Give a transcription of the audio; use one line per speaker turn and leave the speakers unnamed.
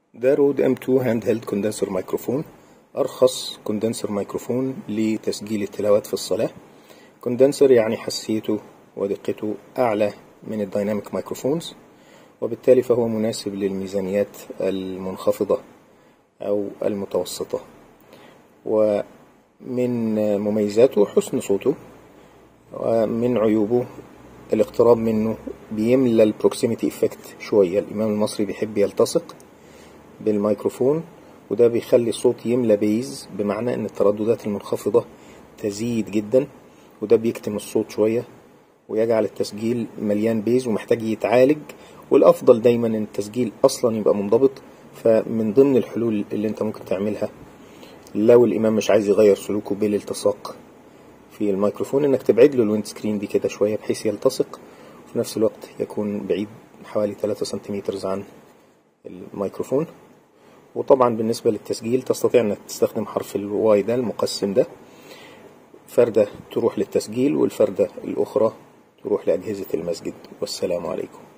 ده رود ام 2 هاند هيلد كوندنسر مايكروفون ارخص كوندنسر مايكروفون لتسجيل التلاوات في الصلاة كوندنسر يعني حساسيته ودقته اعلى من الدايناميك مايكروفونز وبالتالي فهو مناسب للميزانيات المنخفضة او المتوسطة ومن مميزاته حسن صوته ومن عيوبه الاقتراب منه بيملى البروكسيميتي افكت شوية الامام المصري بيحب يلتصق بالميكروفون وده بيخلي الصوت يملى بيز بمعنى ان الترددات المنخفضة تزيد جدا وده بيكتم الصوت شوية ويجعل التسجيل مليان بيز ومحتاج يتعالج والافضل دايما ان التسجيل اصلا يبقى منضبط فمن ضمن الحلول اللي انت ممكن تعملها لو الامام مش عايز يغير سلوكه بالالتصاق في الميكروفون انك تبعد له الويند سكرين دي كده شوية بحيث يلتصق وفي نفس الوقت يكون بعيد حوالي 3 سنتيمتر عن الميكروفون وطبعا بالنسبة للتسجيل تستطيع انك تستخدم حرف الواي ده المقسم ده فردة تروح للتسجيل والفردة الأخرى تروح لأجهزة المسجد والسلام عليكم